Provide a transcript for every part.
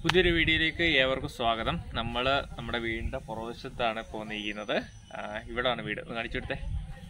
പുതിയൊരു വീഡിയോയിലേക്ക് ഏവർക്കും സ്വാഗതം നമ്മൾ നമ്മുടെ വീടിന്റെ പുറവശത്താണ് ഇപ്പോൾ നിൽക്കുന്നത് ഇവിടാണ് വീട് ഒന്ന് കാണിച്ചു കൊടുത്തേ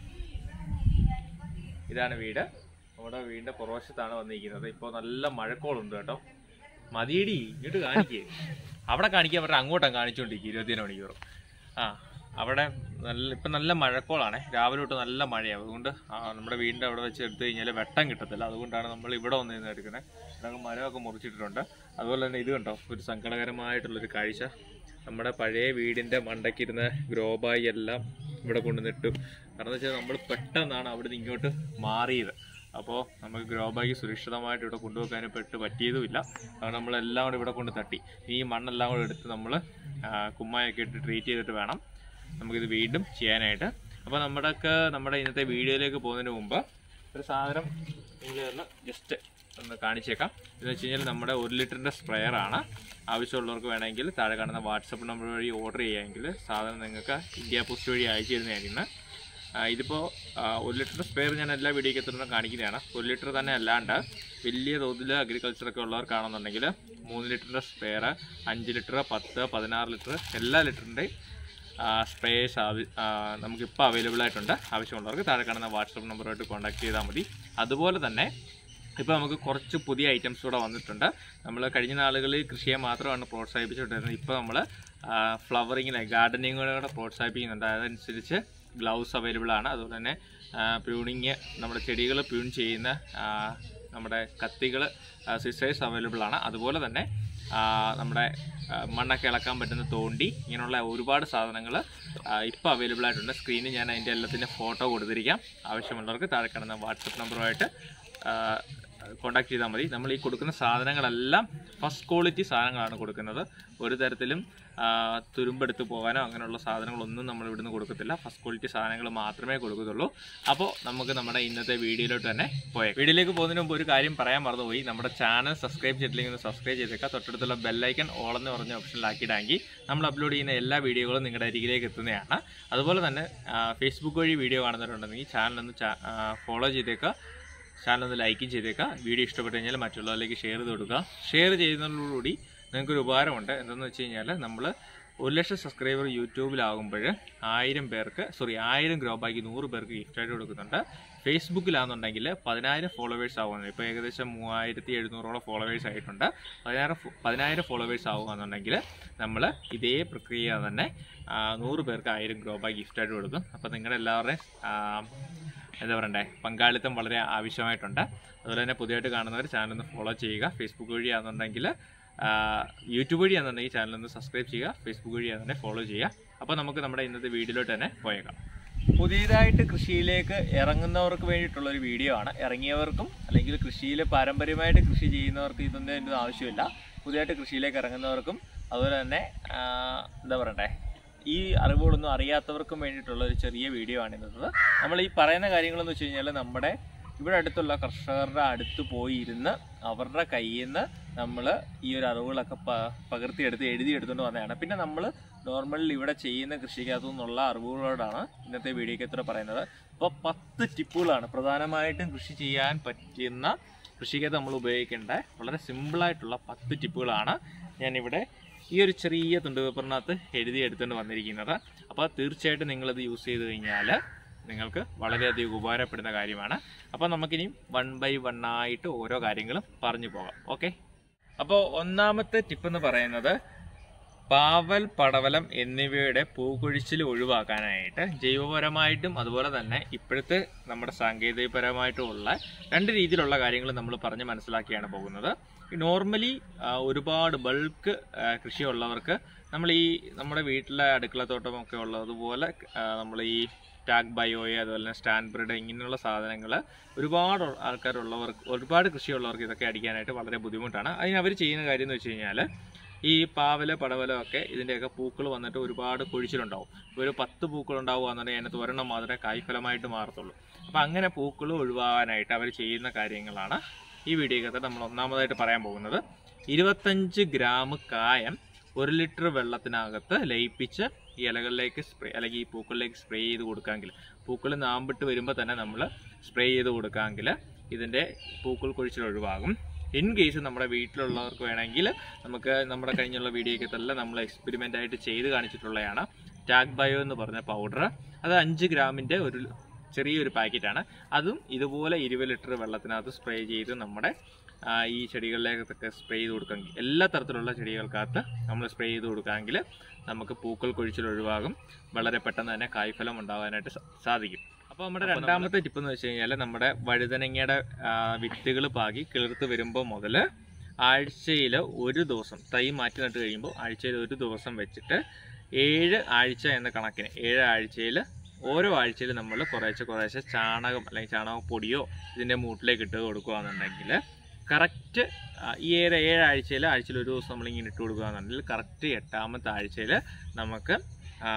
ഇതാണ് വീട് നമ്മുടെ വീടിന്റെ പുറവശത്താണ് വന്നിരിക്കുന്നത് ഇപ്പോൾ നല്ല മഴക്കോളുണ്ട് കേട്ടോ മതിയടി ഇങ്ങോട്ട് കാണിക്കേ അവിടെ കാണിക്കാൻ പറഞ്ഞാൽ അങ്ങോട്ടാണ് കാണിച്ചുകൊണ്ടിരിക്കുക ഇരുപത്തിനാല് മണിക്കൂറും ആ അവിടെ നല്ല ഇപ്പം നല്ല മഴക്കോളാണ് രാവിലെ തൊട്ട് നല്ല മഴയാണ് അതുകൊണ്ട് ആ, നമ്മുടെ വീടിൻ്റെ അവിടെ വെച്ച് എടുത്തു കഴിഞ്ഞാൽ വെട്ടം കിട്ടത്തില്ല അതുകൊണ്ടാണ് നമ്മൾ ഇവിടെ വന്ന് നിന്ന് എടുക്കുന്നത് ഇവിടെ മരമൊക്കെ മുറിച്ചിട്ടിട്ടുണ്ട് അതുപോലെ തന്നെ ഇത് കണ്ടോ ഒരു സങ്കടകരമായിട്ടുള്ളൊരു കാഴ്ച നമ്മുടെ പഴയ വീടിൻ്റെ മണ്ടയ്ക്കിരുന്ന ഗ്രോബായി എല്ലാം ഇവിടെ കൊണ്ടുവന്നിട്ടു കാരണം എന്ന് വെച്ചാൽ നമ്മൾ പെട്ടെന്നാണ് അവിടുന്ന് ഇങ്ങോട്ട് മാറിയത് അപ്പോൾ നമുക്ക് ഗ്രോ ബാഗ് സുരക്ഷിതമായിട്ട് ഇവിടെ കൊണ്ടുവെക്കാനും പെട്ട് പറ്റിയതുമില്ല അതുകൊണ്ട് നമ്മളെല്ലാം കൂടെ ഇവിടെ കൊണ്ട് തട്ടി ഈ മണ്ണെല്ലാം കൂടെ എടുത്ത് നമ്മൾ കുമ്മായൊക്കെ ഇട്ട് ട്രീറ്റ് ചെയ്തിട്ട് വേണം നമുക്കിത് വീണ്ടും ചെയ്യാനായിട്ട് അപ്പോൾ നമ്മുടെയൊക്കെ നമ്മുടെ ഇന്നത്തെ വീഡിയോയിലേക്ക് പോകുന്നതിന് മുമ്പ് ഒരു സാധനം നിങ്ങൾ ഒന്ന് ജസ്റ്റ് ഒന്ന് കാണിച്ചേക്കാം എന്ന് വെച്ച് കഴിഞ്ഞാൽ നമ്മുടെ ഒരു ലിറ്ററിൻ്റെ സ്പ്രെയർ ആണ് ആവശ്യമുള്ളവർക്ക് വേണമെങ്കിൽ താഴെ കാണുന്ന വാട്സപ്പ് നമ്പർ വഴി ഓർഡർ ചെയ്യാമെങ്കിൽ സാധനം നിങ്ങൾക്ക് ഇന്ത്യ പോസ്റ്റ് വഴി അയച്ചു തരുന്നതായിരിക്കും ഇതിപ്പോൾ ഒരു ലിറ്റർ സ്പെയർ ഞാൻ എല്ലാ വീഡിയോക്കത്തുനിന്നും കാണിക്കുന്നതാണ് ഒരു ലിറ്റർ തന്നെ അല്ലാണ്ട് വലിയ തോതിൽ അഗ്രികൾച്ചറൊക്കെ ഉള്ളവർക്കാണെന്നുണ്ടെങ്കിൽ മൂന്ന് ലിറ്ററിൻ്റെ സ്പെയർ അഞ്ച് ലിറ്റർ പത്ത് പതിനാറ് ലിറ്റർ എല്ലാ ലിറ്ററിൻ്റെയും സ്പ്രേസ് ആവി നമുക്കിപ്പോൾ അവൈലബിൾ ആയിട്ടുണ്ട് ആവശ്യമുള്ളവർക്ക് താഴെ കാണുന്ന വാട്സപ്പ് നമ്പറുമായിട്ട് കോൺടാക്ട് ചെയ്താൽ മതി അതുപോലെ തന്നെ ഇപ്പോൾ നമുക്ക് കുറച്ച് പുതിയ ഐറ്റംസ് കൂടെ വന്നിട്ടുണ്ട് നമ്മൾ കഴിഞ്ഞ നാളുകളിൽ കൃഷിയെ മാത്രമാണ് പ്രോത്സാഹിപ്പിച്ചുകൊണ്ടിരുന്നത് ഇപ്പോൾ നമ്മൾ ഫ്ലവറിങ്ങിനെ ഗാർഡനിങ്ങിലൂടെ പ്രോത്സാഹിപ്പിക്കുന്നുണ്ട് അതനുസരിച്ച് ഗ്ലൗസ് അവൈലബിൾ ആണ് അതുപോലെ തന്നെ പ്യൂണിങ് നമ്മുടെ ചെടികൾ പ്യൂൺ ചെയ്യുന്ന ആ, നമ്മുടെ കത്തികൾ സിസേഴ്സ് അവൈലബിൾ ആണ് അതുപോലെ തന്നെ ആ, നമ്മുടെ ആ, മണ്ണൊക്കെ ഇളക്കാൻ പറ്റുന്ന തോണ്ടി ഇങ്ങനെയുള്ള ഒരുപാട് സാധനങ്ങൾ ഇപ്പോൾ അവൈലബിൾ ആയിട്ടുണ്ട് സ്ക്രീനിൽ ഞാൻ അതിൻ്റെ എല്ലാത്തിൻ്റെ ഫോട്ടോ കൊടുത്തിരിക്കാം ആവശ്യമുള്ളവർക്ക് താഴെ കാണുന്ന വാട്സപ്പ് നമ്പറുമായിട്ട് കോൺടാക്ട് ചെയ്താൽ മതി നമ്മൾ ഈ കൊടുക്കുന്ന സാധനങ്ങളെല്ലാം ഫസ്റ്റ് ക്വാളിറ്റി സാധനങ്ങളാണ് കൊടുക്കുന്നത് ഒരു തരത്തിലും ആ, തുരുമ്പെടുത്ത് പോകാനോ അങ്ങനെയുള്ള സാധനങ്ങളൊന്നും നമ്മൾ ഇവിടുന്ന് കൊടുക്കത്തില്ല ഫസ്റ്റ് ക്വാളിറ്റി സാധനങ്ങൾ മാത്രമേ കൊടുക്കത്തുള്ളൂ അപ്പോൾ നമുക്ക് നമ്മുടെ ഇന്നത്തെ വീഡിയോയിലോട്ട് തന്നെ പോയേക്കാം വീഡിയോയിലേക്ക് പോകുന്നതിന് മുമ്പ് ഒരു കാര്യം പറയാൻ മറന്നുപോയി നമ്മുടെ ചാനൽ സബ്സ്ക്രൈബ് ചെയ്തില്ലെങ്കിൽ ഒന്ന് സബ്സ്ക്രൈബ് ചെയ്തേക്കാം തൊട്ടടുത്തുള്ള ബെല്ലൈക്കൺ ഓൾ എന്ന് പറഞ്ഞ ഓപ്ഷനിലാക്കിയിടാമെങ്കിൽ നമ്മൾ അപ്ലോഡ് ചെയ്യുന്ന എല്ലാ വീഡിയോകളും നിങ്ങളുടെ അരികിലേക്ക് എത്തുന്നതാണ് അതുപോലെ തന്നെ ഫേസ്ബുക്ക് വഴി വീഡിയോ കാണുന്നവരുണ്ടെങ്കിൽ ചാനലൊന്ന് ഫോളോ ചെയ്തേക്കുക ചാനൽ ഒന്ന് ലൈക്കും ചെയ്തേക്കുക വീഡിയോ ഇഷ്ടപ്പെട്ട് കഴിഞ്ഞാൽ മറ്റുള്ളവരിലേക്ക് ഷെയർ ചെയ്ത് കൊടുക്കുക ഷെയർ ചെയ്യുന്നതോടുകൂടി നിങ്ങൾക്കൊരു ഉപകാരമുണ്ട് എന്തെന്ന് വെച്ച് കഴിഞ്ഞാൽ നമ്മൾ ഒരു ലക്ഷം സബ്സ്ക്രൈബർ യൂട്യൂബിലാകുമ്പോൾ ആയിരം പേർക്ക് സോറി ആയിരം ഗ്രോ ബാക്കി നൂറ് പേർക്ക് ഗിഫ്റ്റായിട്ട് കൊടുക്കുന്നുണ്ട് ഫേസ്ബുക്കിലാണെന്നുണ്ടെങ്കിൽ പതിനായിരം ഫോളോവേഴ്സ് ആവുന്നത് ഇപ്പോൾ ഏകദേശം മൂവായിരത്തി എഴുന്നൂറോളം ഫോളോവേഴ്സ് ആയിട്ടുണ്ട് പതിനായിരം ഫോ- പതിനായിരം ഫോളോവേഴ്സ് ആവുകയാണെന്നുണ്ടെങ്കിൽ നമ്മൾ ഇതേ പ്രക്രിയ തന്നെ ആ, നൂറ് പേർക്ക് ആയിരം ഗ്രോ ബാഗ് ഗിഫ്റ്റായിട്ട് കൊടുക്കും അപ്പോൾ നിങ്ങളുടെ എല്ലാവരുടെയും ആ, എന്താ പറയണ്ടേ പങ്കാളിത്തം വളരെ ആവശ്യമായിട്ടുണ്ട് അതുപോലെ തന്നെ പുതിയതായിട്ട് കാണുന്നവർ ചാനൽ ഒന്ന് ഫോളോ ചെയ്യുക ഫേസ്ബുക്ക് വഴിയാണെന്നുണ്ടെങ്കിൽ യൂട്യൂബ് വഴിയാണെന്നുണ്ടെങ്കിൽ ചാനൽ ഒന്ന് സബ്സ്ക്രൈബ് ചെയ്യുക ഫേസ്ബുക്ക് വഴിയാണെന്നുണ്ടെങ്കിൽ ഫോളോ ചെയ്യുക അപ്പോൾ നമുക്ക് നമ്മുടെ ഇന്നത്തെ വീഡിയോയിലോട്ട് തന്നെ പോയേക്കാം പുതിയതായിട്ട് കൃഷിയിലേക്ക് ഇറങ്ങുന്നവർക്ക് വേണ്ടിയിട്ടുള്ള ഒരു വീഡിയോ ആണ് ഇറങ്ങിയവർക്കും അല്ലെങ്കിൽ കൃഷിയിൽ പാരമ്പര്യമായിട്ട് കൃഷി ചെയ്യുന്നവർക്ക് ഇതൊന്നും ഇതിൻ്റെ ആവശ്യമില്ല പുതിയതായിട്ട് കൃഷിയിലേക്ക് ഇറങ്ങുന്നവർക്കും അതുപോലെ തന്നെ ആ, എന്താ പറയണ്ടേ ഈ അറിവുകളൊന്നും അറിയാത്തവർക്കും വേണ്ടിയിട്ടുള്ള ഒരു ചെറിയ വീഡിയോ ആണ് ഇന്നത്തെ നമ്മൾ ഈ പറയുന്ന കാര്യങ്ങളെന്ന് വെച്ച് കഴിഞ്ഞാൽ നമ്മുടെ ഇവിടെ അടുത്തുള്ള കർഷകരുടെ അടുത്ത് പോയി ഇരുന്ന് അവരുടെ കയ്യിൽ നിന്ന് നമ്മൾ ഈ ഒരു അറിവുകളൊക്കെ പ പകർത്തിയെടുത്ത് എഴുതിയെടുത്തുകൊണ്ട് വന്നതാണ് പിന്നെ നമ്മൾ നോർമലി ഇവിടെ ചെയ്യുന്ന കൃഷിക്കകത്തു നിന്നുള്ള അറിവുകളോടാണ് ഇന്നത്തെ വീഡിയോയ്ക്ക് എത്ര പറയുന്നത് അപ്പോൾ പത്ത് ടിപ്പുകളാണ് പ്രധാനമായിട്ടും കൃഷി ചെയ്യാൻ പറ്റുന്ന കൃഷിക്കകത്ത് നമ്മൾ ഉപയോഗിക്കേണ്ട വളരെ സിമ്പിളായിട്ടുള്ള പത്ത് ടിപ്പുകളാണ് ഞാനിവിടെ ഈ ഒരു ചെറിയ തുണ്ടുപേപ്പറിനകത്ത് എഴുതി എടുത്തുകൊണ്ട് വന്നിരിക്കുന്നത് അപ്പോൾ തീർച്ചയായിട്ടും നിങ്ങളിത് യൂസ് ചെയ്ത് കഴിഞ്ഞാൽ നിങ്ങൾക്ക് വളരെയധികം ഉപകാരപ്പെടുന്ന കാര്യമാണ് അപ്പോൾ നമുക്കിനി വൺ ബൈ വൺ ആയിട്ട് ഓരോ കാര്യങ്ങളും പറഞ്ഞു പോകാം ഓക്കെ അപ്പോൾ ഒന്നാമത്തെ ടിപ്പ് എന്ന് പറയുന്നത് പാവൽ പടവലം എന്നിവയുടെ പൂക്കൊഴിച്ചിൽ ഒഴിവാക്കാനായിട്ട് ജൈവപരമായിട്ടും അതുപോലെ തന്നെ ഇപ്പോഴത്തെ നമ്മുടെ സാങ്കേതികപരമായിട്ടുമുള്ള രണ്ട് രീതിയിലുള്ള കാര്യങ്ങൾ നമ്മൾ പറഞ്ഞ് മനസ്സിലാക്കിയാണ് പോകുന്നത് നോർമലി ഒരുപാട് ബൾക്ക് കൃഷിയുള്ളവർക്ക് നമ്മൾ ഈ നമ്മുടെ വീട്ടിലെ അടുക്കളത്തോട്ടമൊക്കെ ഉള്ളതുപോലെ നമ്മൾ ഈ ടാഗ് ബയോയെ അതുപോലെ തന്നെ സ്റ്റാൻഡ് ബ്രിഡ് ഇങ്ങനെയുള്ള സാധനങ്ങൾ ഒരുപാട് ആൾക്കാരുള്ളവർക്ക് ഒരുപാട് കൃഷിയുള്ളവർക്ക് ഇതൊക്കെ അടിക്കാനായിട്ട് വളരെ ബുദ്ധിമുട്ടാണ് അതിന് അവർ ചെയ്യുന്ന കാര്യം എന്ന് വെച്ച് കഴിഞ്ഞാൽ ഈ പാവല് പടവലം ഒക്കെ ഇതിൻ്റെയൊക്കെ പൂക്കൾ വന്നിട്ട് ഒരുപാട് കൊഴിച്ചിലുണ്ടാവും ഇപ്പോൾ ഒരു പത്ത് പൂക്കൾ ഉണ്ടാവുകയാണെന്നുണ്ടെങ്കിൽ അതിനകത്ത് ഒരെണ്ണം മാത്രമേ കായ്ഫലമായിട്ട് മാറത്തുള്ളൂ അപ്പോൾ അങ്ങനെ പൂക്കൾ ഒഴിവാകാനായിട്ട് അവർ ചെയ്യുന്ന കാര്യങ്ങളാണ് ഈ വീഡിയോക്കകത്ത് നമ്മൾ ഒന്നാമതായിട്ട് പറയാൻ പോകുന്നത് ഇരുപത്തഞ്ച് ഗ്രാം കായം ഒരു ലിറ്റർ വെള്ളത്തിനകത്ത് ലയിപ്പിച്ച് ഈ ഇലകളിലേക്ക് സ്പ്രേ അല്ലെങ്കിൽ ഈ പൂക്കളിലേക്ക് സ്പ്രേ ചെയ്ത് കൊടുക്കാമെങ്കിൽ പൂക്കൾ നാമ്പിട്ട് വരുമ്പോൾ തന്നെ നമ്മൾ സ്പ്രേ ചെയ്ത് കൊടുക്കാമെങ്കിൽ ഇതിൻ്റെ പൂക്കൾ കൊഴിച്ചിൽ ഒഴിവാകും ഇൻ കേസ് നമ്മുടെ വീട്ടിലുള്ളവർക്ക് വേണമെങ്കിൽ നമുക്ക് നമ്മുടെ കഴിഞ്ഞുള്ള വീഡിയോക്കത്തെല്ലാം നമ്മൾ എക്സ്പെരിമെൻ്റ് ആയിട്ട് ചെയ്ത് കാണിച്ചിട്ടുള്ളതാണ് ടാഗ് ബയോ എന്ന് പറഞ്ഞ പൗഡർ അത് അഞ്ച് ഗ്രാമിൻ്റെ ഒരു ചെറിയൊരു പാക്കറ്റാണ് അതും ഇതുപോലെ ഇരുപത് ലിറ്റർ വെള്ളത്തിനകത്ത് സ്പ്രേ ചെയ്ത് നമ്മുടെ ആ, ഈ ചെടികളിലേക്കൊക്കെ സ്പ്രേ ചെയ്ത് കൊടുക്കാമെങ്കിൽ എല്ലാ തരത്തിലുള്ള ചെടികൾക്കകത്ത് നമ്മൾ സ്പ്രേ ചെയ്ത് കൊടുക്കാമെങ്കിൽ നമുക്ക് പൂക്കൾ കൊഴിച്ചിൽ ഒഴിവാകും വളരെ പെട്ടെന്ന് തന്നെ കായ്ഫലം ഉണ്ടാകാനായിട്ട് സാ- സാധിക്കും അപ്പോൾ നമ്മുടെ രണ്ടാമത്തെ ടിപ്പ് എന്ന് വെച്ച് കഴിഞ്ഞാൽ നമ്മുടെ വഴുതനങ്ങയുടെ വിത്തുകൾ പാകി കിളിർത്ത് വരുമ്പോൾ മുതൽ ആഴ്ചയിൽ ഒരു ദിവസം തൈ മാറ്റി നട്ട് കഴിയുമ്പോൾ ആഴ്ചയിൽ ഒരു ദിവസം വെച്ചിട്ട് ഏഴ് ആഴ്ച എന്ന കണക്കിന് ഏഴ് ആഴ്ചയിൽ ഓരോ ആഴ്ചയിൽ നമ്മൾ കുറേശ്ശെ കുറേശ്ശെ ചാണകം അല്ലെങ്കിൽ ചാണകപ്പൊടിയോ ഇതിൻ്റെ മൂട്ടിലേക്ക് ഇട്ട് കൊടുക്കുകയാണെന്നുണ്ടെങ്കിൽ കറക്റ്റ് ഈ ഏഴ് ഏഴാഴ്ചയിൽ ആഴ്ചയിൽ ഒരു ദിവസം നമ്മളിങ്ങനെ ഇട്ട് കൊടുക്കുകയാണെന്നുണ്ടെങ്കിൽ കറക്റ്റ് എട്ടാമത്തെ ആഴ്ചയിൽ നമുക്ക് ആ,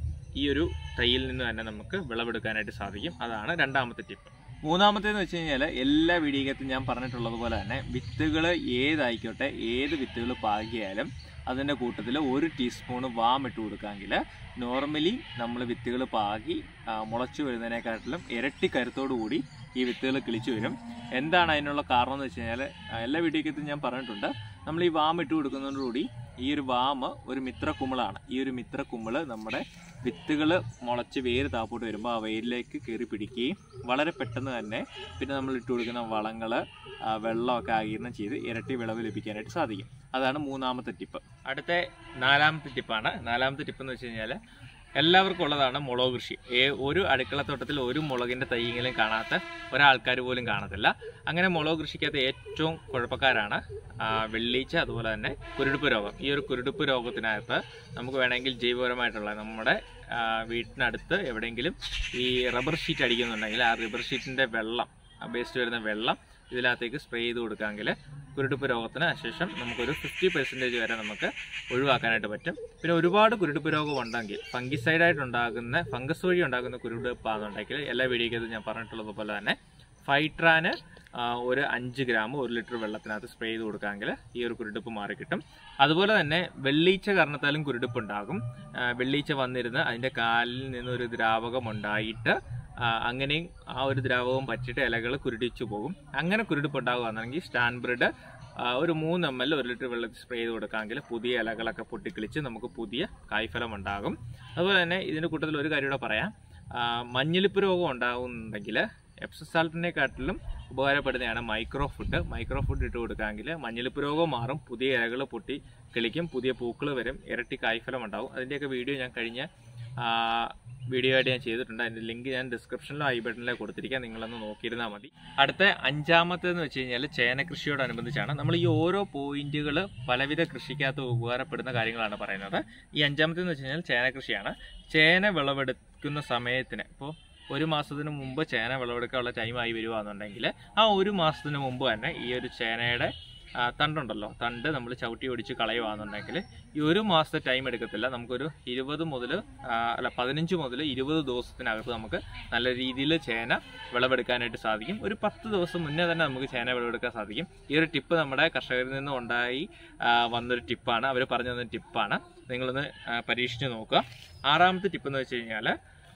ഈ ഒരു തൈയിൽ നിന്ന് തന്നെ നമുക്ക് വിളവെടുക്കാനായിട്ട് സാധിക്കും അതാണ് രണ്ടാമത്തെ ടിപ്പ് മൂന്നാമത്തേന്ന് വെച്ച് കഴിഞ്ഞാൽ എല്ലാ വീഡിയോക്കകത്തും ഞാൻ പറഞ്ഞിട്ടുള്ളത് പോലെ തന്നെ വിത്തുകൾ ഏതായിക്കോട്ടെ ഏത് വിത്തുകൾ പാകിയാലും അതിൻ്റെ കൂട്ടത്തിൽ ഒരു ടീസ്പൂണ് വാം ഇട്ട് കൊടുക്കാമെങ്കിൽ നോർമലി നമ്മൾ വിത്തുകൾ പാകി ആ, മുളച്ചു വരുന്നതിനെക്കാട്ടിലും ഇരട്ടി കരുത്തോടു കൂടി ഈ വിത്തുകൾ കിളിച്ചു വരും എന്താണ് അതിനുള്ള കാരണം എന്ന് വെച്ച് കഴിഞ്ഞാൽ എല്ലാ വീഡിയോക്കകത്തും ഞാൻ പറഞ്ഞിട്ടുണ്ട് നമ്മൾ ഈ വാം ഇട്ട് കൊടുക്കുന്നതോടുകൂടി ഈ ഒരു വാമ് ഒരു മിത്രക്കുമിളാണ് ഈ ഒരു മിത്രക്കുമിള് നമ്മുടെ വിത്തുകൾ മുളച്ച് വേര് താപ്പോട്ട് വരുമ്പോൾ ആ വേരിലേക്ക് കയറി പിടിക്കുകയും വളരെ പെട്ടെന്ന് തന്നെ പിന്നെ നമ്മൾ ഇട്ട് കൊടുക്കുന്ന വളങ്ങൾ വെള്ളമൊക്കെ ആകിരണം ചെയ്ത് ഇരട്ടി വിളവ് ലഭിക്കാനായിട്ട് സാധിക്കും അതാണ് മൂന്നാമത്തെ ടിപ്പ് അടുത്ത നാലാമത്തെ ടിപ്പാണ് നാലാമത്തെ ടിപ്പ് എന്ന് വെച്ച് കഴിഞ്ഞാൽ എല്ലാവർക്കും ഉള്ളതാണ് മുളക് കൃഷി ഏ- ഒരു അടുക്കളത്തോട്ടത്തിൽ ഒരു മുളകിൻ്റെ തൈയെങ്കിലും കാണാത്ത ഒരാൾക്കാർ പോലും കാണത്തില്ല അങ്ങനെ മുളക് കൃഷിക്കകത്ത് ഏറ്റവും കുഴപ്പക്കാരാണ് ആ, വെള്ളീച്ച അതുപോലെ തന്നെ കുരുടുപ്പ് രോഗം ഈ ഒരു കുരുടുപ്പ് രോഗത്തിനകത്ത് നമുക്ക് വേണമെങ്കിൽ ജൈവപരമായിട്ടുള്ള നമ്മുടെ ആ, വീട്ടിനടുത്ത് എവിടെയെങ്കിലും ഈ റബ്ബർ ഷീറ്റ് അടിക്കുന്നുണ്ടെങ്കിൽ ആ റബ്ബർ ഷീറ്റിൻ്റെ വെള്ളം വേസ്റ്റ് വരുന്ന വെള്ളം ഇതിനകത്തേക്ക് സ്പ്രേ ചെയ്ത് കൊടുക്കാമെങ്കിൽ കുരുടുപ്പ് രോഗത്തിന് ശേഷം നമുക്കൊരു ഫിഫ്റ്റി പെർസെൻറ്റേജ് വരെ നമുക്ക് ഒഴിവാക്കാനായിട്ട് പറ്റും പിന്നെ ഒരുപാട് കുരുടുപ്പ് രോഗം ഉണ്ടെങ്കിൽ ഫംഗിസൈഡായിട്ട് ഉണ്ടാകുന്ന ഫംഗസ് വഴി ഉണ്ടാകുന്ന കുരുടുപ്പാണെന്നുണ്ടെങ്കിൽ എല്ലാ വീഡിയോക്കകത്തും ഞാൻ പറഞ്ഞിട്ടുള്ളത് പോലെ തന്നെ ഫൈട്രാന് ആ, ഒരു അഞ്ച് ഗ്രാം ഒരു ലിറ്റർ വെള്ളത്തിനകത്ത് സ്പ്രേ ചെയ്ത് കൊടുക്കാമെങ്കിൽ ഈ ഒരു കുരുടുപ്പ് മാറിക്കിട്ടും അതുപോലെ തന്നെ വെള്ളീച്ച കാരണത്താലും കുരുടുപ്പ് ഉണ്ടാകും ആ, വെള്ളീച്ച വന്നിരുന്ന് അതിൻ്റെ കാലിൽ നിന്നൊരു ദ്രാവകം ഉണ്ടായിട്ട് ആ, അങ്ങനെയും ആ ഒരു ദ്രാവകം പറ്റിയിട്ട് ഇലകൾ കുരുടിച്ചു പോകും അങ്ങനെ കുരുടിപ്പ് ഉണ്ടാകുകയാണെങ്കിൽ സ്റ്റാൻബ്രിഡ് ഒരു മൂന്ന് എം എൽ ഒരു ലിറ്റർ വെള്ളത്തിൽ സ്പ്രേ ചെയ്ത് കൊടുക്കാമെങ്കിൽ പുതിയ ഇലകളൊക്കെ പൊട്ടിക്കിളിച്ച് നമുക്ക് പുതിയ കായ്ഫലം ഉണ്ടാകും അതുപോലെ തന്നെ ഇതിൻ്റെ കൂട്ടത്തിൽ ഒരു കാര്യം കൂടെ പറയാം ആ, മഞ്ഞളിപ്പ് രോഗം ഉണ്ടാകുന്നുണ്ടെങ്കിൽ എപ്സസാൾട്ടിനെക്കാട്ടിലും ഉപകാരപ്പെടുന്നതാണ് മൈക്രോ ഫുഡ് മൈക്രോ ഫുഡ് ഇട്ട് കൊടുക്കാമെങ്കിൽ മഞ്ഞളിപ്പ് രോഗം മാറും പുതിയ ഇലകൾ പൊട്ടി കിളിക്കും പുതിയ പൂക്കൾ വരും ഇരട്ടി കായ്ഫലം ഉണ്ടാവും അതിൻ്റെയൊക്കെ വീഡിയോ ഞാൻ കഴിഞ്ഞ ആ, വീഡിയോ ആയിട്ട് ഞാൻ ചെയ്തിട്ടുണ്ട് അതിൻ്റെ ലിങ്ക് ഞാൻ ഡിസ്ക്രിപ്ഷനിലും ഐ ബട്ടണിലും കൊടുത്തിരിക്കാം നിങ്ങളൊന്ന് നോക്കിയിരുന്നാൽ മതി അടുത്ത അഞ്ചാമത്തേന്ന് വെച്ച് കഴിഞ്ഞാൽ ചേന കൃഷിയോടനുബന്ധിച്ചാണ് നമ്മൾ ഈ ഓരോ പോയിന്റുകൾ പലവിധ കൃഷിക്കകത്ത് ഉപകാരപ്പെടുന്ന കാര്യങ്ങളാണ് പറയുന്നത് ഈ അഞ്ചാമത്തേന്ന് വെച്ച് കഴിഞ്ഞാൽ ചേന കൃഷിയാണ് ചേന വിളവെടുക്കുന്ന സമയത്തിന് ഇപ്പോൾ ഒരു മാസത്തിന് മുമ്പ് ചേന വിളവെടുക്കാനുള്ള ടൈമായി വരുവാന്നുണ്ടെങ്കിൽ ആ ഒരു മാസത്തിന് മുമ്പ് തന്നെ ഈ ഒരു ചേനയുടെ ആ, തണ്ടുണ്ടല്ലോ തണ്ട് നമ്മൾ ചവിട്ടി ഒടിച്ച് കളയുവാന്നുണ്ടെങ്കിൽ ഈ ഒരു മാസത്തെ ടൈം എടുക്കത്തില്ല നമുക്കൊരു ഇരുപത് മുതൽ അല്ല പതിനഞ്ച് മുതൽ ഇരുപത് ദിവസത്തിനകത്ത് നമുക്ക് നല്ല രീതിയിൽ ചേന വിളവെടുക്കാനായിട്ട് സാധിക്കും ഒരു പത്ത് ദിവസം മുന്നേ തന്നെ നമുക്ക് ചേന വിളവെടുക്കാൻ സാധിക്കും ഈ ഒരു ടിപ്പ് നമ്മുടെ കർഷകരിൽ നിന്ന് ഉണ്ടായി ആ, വന്നൊരു ടിപ്പാണ് അവർ പറഞ്ഞു തന്ന ടിപ്പാണ് നിങ്ങളൊന്ന് ആ, പരീക്ഷിച്ച് നോക്കുക ആറാമത്തെ ടിപ്പ് എന്ന് വെച്ച് കഴിഞ്ഞാൽ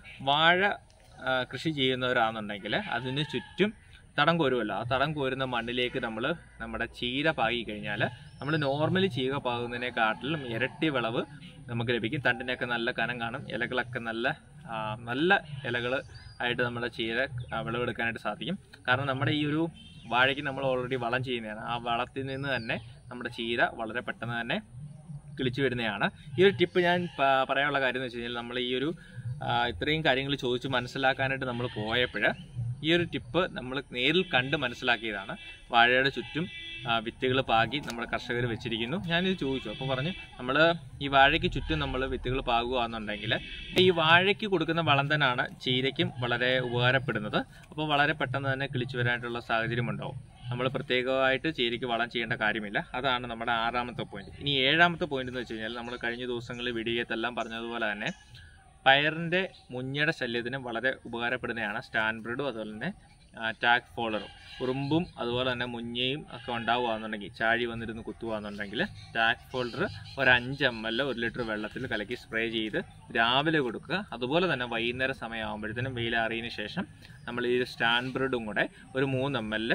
വാഴ ആ, കൃഷി ചെയ്യുന്നവരാണെന്നുണ്ടെങ്കിൽ അതിന് ചുറ്റും തടം കോരുമല്ലോ ആ തടം കോരുന്ന മണ്ണിലേക്ക് നമ്മൾ നമ്മുടെ ചീര പാകി കഴിഞ്ഞാൽ നമ്മൾ നോർമലി ചീര പാകുന്നതിനെക്കാട്ടിലും ഇരട്ടി വിളവ് നമുക്ക് ലഭിക്കും തണ്ടിനൊക്കെ നല്ല കനം കാണും ഇലകളൊക്കെ നല്ല ആ, നല്ല ഇലകൾ ആയിട്ട് നമ്മുടെ ചീര ആ, വിളവെടുക്കാനായിട്ട് സാധിക്കും കാരണം നമ്മുടെ ഈ ഒരു വാഴയ്ക്ക് നമ്മൾ ഓൾറെഡി വളം ചെയ്യുന്നതാണ് ആ വളത്തിൽ നിന്ന് തന്നെ നമ്മുടെ ചീര വളരെ പെട്ടെന്ന് തന്നെ കിളിച്ചു വരുന്നതാണ് ഈ ഒരു ടിപ്പ് ഞാൻ പ- പറയാനുള്ള കാര്യം എന്ന് വെച്ച് കഴിഞ്ഞാൽ നമ്മൾ ഈ ഒരു ആ, ഇത്രയും കാര്യങ്ങൾ ചോദിച്ച് മനസ്സിലാക്കാനായിട്ട് നമ്മൾ പോയപ്പോൾ ഈ ഒരു ടിപ്പ് നമ്മൾ നേരിൽ കണ്ട് മനസ്സിലാക്കിയതാണ് വാഴയുടെ ചുറ്റും വിത്തുകൾ പാകി നമ്മുടെ കർഷകർ വെച്ചിരിക്കുന്നു ഞാനിത് ചോദിച്ചു അപ്പോൾ പറഞ്ഞു നമ്മൾ ഈ വാഴയ്ക്ക് ചുറ്റും നമ്മൾ വിത്തുകൾ പാകുകയാണെന്നുണ്ടെങ്കിൽ ഈ വാഴയ്ക്ക് കൊടുക്കുന്ന വളം തന്നെയാണ് ചീരയ്ക്കും വളരെ ഉപകാരപ്പെടുന്നത് അപ്പോൾ വളരെ പെട്ടെന്ന് തന്നെ കിളിച്ചു വരാനായിട്ടുള്ള സാഹചര്യം ഉണ്ടാവും നമ്മൾ പ്രത്യേകമായിട്ട് ചീരയ്ക്ക് വളം ചെയ്യേണ്ട കാര്യമില്ല അതാണ് നമ്മുടെ ആറാമത്തെ പോയിന്റ് ഇനി ഏഴാമത്തെ പോയിന്റ് എന്ന് വെച്ച് കഴിഞ്ഞാൽ നമ്മൾ കഴിഞ്ഞ ദിവസങ്ങളിൽ വീഡിയോയെല്ലാം പറഞ്ഞതുപോലെ തന്നെ പയറിൻ്റെ മുഞ്ഞയുടെ ശല്യത്തിന് വളരെ ഉപകാരപ്പെടുന്നതാണ് സ്റ്റാൻബ്രിഡും അതുപോലെ തന്നെ ടാക് ഫോളറും ഉറുമ്പും അതുപോലെ തന്നെ മുഞ്ഞയും ഒക്കെ ഉണ്ടാവുകയാണെന്നുണ്ടെങ്കിൽ ചാഴി വന്നിരുന്ന് കുത്തുകയാണെന്നുണ്ടെങ്കിൽ ടാക് ഫോൾഡർ ഒരു അഞ്ച് എം എൽ ഒരു ലിറ്റർ വെള്ളത്തിൽ കലക്കി സ്പ്രേ ചെയ്ത് രാവിലെ കൊടുക്കുക അതുപോലെ തന്നെ വൈകുന്നേര സമയമാകുമ്പോഴത്തേനും വെയിലാറിയതിന് ശേഷം നമ്മൾ ഈ സ്റ്റാൻബ്രിഡും കൂടെ ഒരു മൂന്ന് എം എൽ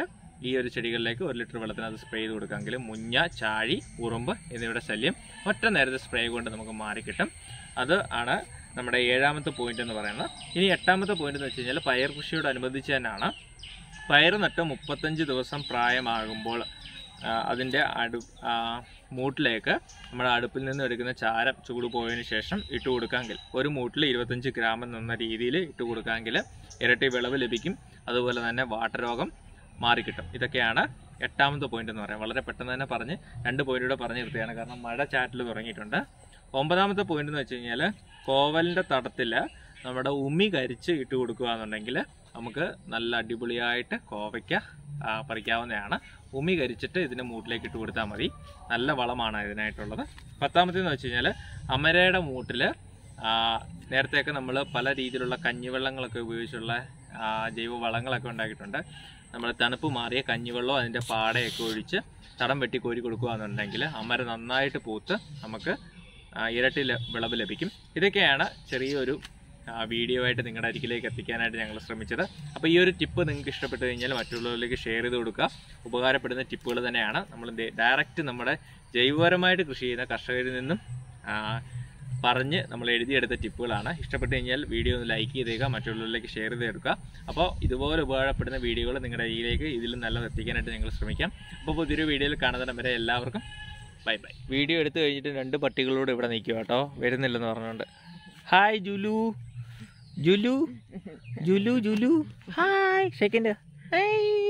ഈ ഒരു ചെടികളിലേക്ക് ഒരു ലിറ്റർ വെള്ളത്തിന് അത് സ്പ്രേ ചെയ്ത് കൊടുക്കാമെങ്കിൽ മുഞ്ഞ ചാഴി ഉറുമ്പ് എന്നിവയുടെ ശല്യം ഒറ്റ നേരത്തെ സ്പ്രേ കൊണ്ട് നമുക്ക് മാറിക്കിട്ടും അത് ആണ് നമ്മുടെ ഏഴാമത്തെ പോയിന്റ് എന്ന് പറയുന്നത് ഇനി എട്ടാമത്തെ പോയിന്റ് എന്ന് വെച്ച് കഴിഞ്ഞാൽ പയർ കൃഷിയോടനുബന്ധിച്ച് തന്നെയാണ് പയർ നട്ട് മുപ്പത്തഞ്ച് ദിവസം പ്രായമാകുമ്പോൾ ആ, അതിൻ്റെ അടു ആ, മൂട്ടിലേക്ക് നമ്മുടെ അടുപ്പിൽ നിന്ന് എടുക്കുന്ന ചാരം ചൂട് പോയതിന് ശേഷം ഇട്ട് കൊടുക്കാമെങ്കിൽ ഒരു മൂട്ടിൽ ഇരുപത്തഞ്ച് ഗ്രാം എന്ന രീതിയിൽ ഇട്ട് കൊടുക്കാമെങ്കിൽ ഇരട്ടി വിളവ് ലഭിക്കും അതുപോലെ തന്നെ വാട്ടരോഗം മാറിക്കിട്ടും ഇതൊക്കെയാണ് എട്ടാമത്തെ പോയിന്റ് എന്ന് പറയാം വളരെ പെട്ടെന്ന് തന്നെ പറഞ്ഞ് രണ്ട് പോയിന്റ് കൂടെ പറഞ്ഞു നിർത്തുകയാണ് കാരണം മഴ ചാറ്റിൽ തുടങ്ങിയിട്ടുണ്ട് ഒമ്പതാമത്തെ പോയിന്റ് എന്ന് വെച്ച് കഴിഞ്ഞാൽ കോവലിൻ്റെ തടത്തിൽ നമ്മുടെ ഉമി കരിച്ച് ഇട്ട് കൊടുക്കുക എന്നുണ്ടെങ്കിൽ നമുക്ക് നല്ല അടിപൊളിയായിട്ട് കോവയ്ക്ക ആ, പറിക്കാവുന്നതാണ് ഉമി കരിച്ചിട്ട് ഇതിൻ്റെ മൂട്ടിലേക്ക് ഇട്ട് കൊടുത്താൽ മതി നല്ല വളമാണ് ഇതിനായിട്ടുള്ളത് പത്താമത്തേന്ന് വെച്ച് കഴിഞ്ഞാൽ അമരയുടെ മൂട്ടിൽ നേരത്തെയൊക്കെ നമ്മൾ പല രീതിയിലുള്ള കഞ്ഞിവെള്ളങ്ങളൊക്കെ ഉപയോഗിച്ചുള്ള ആ, ജൈവ വളങ്ങളൊക്കെ ഉണ്ടാക്കിയിട്ടുണ്ട് നമ്മൾ തണുപ്പ് മാറിയ കഞ്ഞിവെള്ളവും അതിൻ്റെ പാടയൊക്കെ ഒഴിച്ച് തടം വെട്ടി കോരി കൊടുക്കുകയെന്നുണ്ടെങ്കിൽ അമര നന്നായിട്ട് പൂത്ത് നമുക്ക് ആ, ഇരട്ടി ല- വിളവ് ലഭിക്കും ഇതൊക്കെയാണ് ചെറിയൊരു ആ, വീഡിയോ ആയിട്ട് നിങ്ങളുടെ അരികിലേക്ക് എത്തിക്കാനായിട്ട് ഞങ്ങൾ ശ്രമിച്ചത് അപ്പോൾ ഈ ഒരു ടിപ്പ് നിങ്ങൾക്ക് ഇഷ്ടപ്പെട്ട് കഴിഞ്ഞാൽ മറ്റുള്ളവരിലേക്ക് ഷെയർ ചെയ്ത് കൊടുക്കുക ഉപകാരപ്പെടുന്ന ടിപ്പുകൾ തന്നെയാണ് നമ്മൾ ഡയറക്റ്റ് നമ്മുടെ ജൈവപരമായിട്ട് കൃഷി ചെയ്യുന്ന കർഷകരിൽ നിന്നും ആ, പറഞ്ഞ് നമ്മൾ എഴുതിയെടുത്ത ടിപ്പുകളാണ് ഇഷ്ടപ്പെട്ട് കഴിഞ്ഞാൽ വീഡിയോ ഒന്ന് ലൈക്ക് ചെയ്തേക്കുക മറ്റുള്ളവരിലേക്ക് ഷെയർ ചെയ്തെടുക്കുക അപ്പോൾ ഇതുപോലെ ഉപകാരപ്പെടുന്ന വീഡിയോകൾ നിങ്ങളുടെ കയ്യിലേക്ക് ഇതിലും നല്ലത് എത്തിക്കാനായിട്ട് ഞങ്ങൾ ശ്രമിക്കാം അപ്പോൾ പുതിയൊരു വീഡിയോയിൽ കാണുന്നതിന് വരെ എല്ലാവർക്കും ബൈ ബൈ വീഡിയോ എടുത്തു കഴിഞ്ഞിട്ട് രണ്ട് പട്ടികളോട് ഇവിടെ നിൽക്കുക കേട്ടോ വരുന്നില്ലെന്ന് പറഞ്ഞുകൊണ്ട് ഹായ് ജുലു ജുലു ജുലു ജുലു ഹായ് സെക്കൻഡ്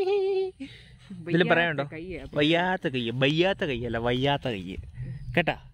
ഇതിൽ പറയാനുണ്ടോ വയ്യാത്ത കയ്യ് വയ്യാത്ത കയ്യല്ല വയ്യാത്ത കയ്യ് കേട്ടാ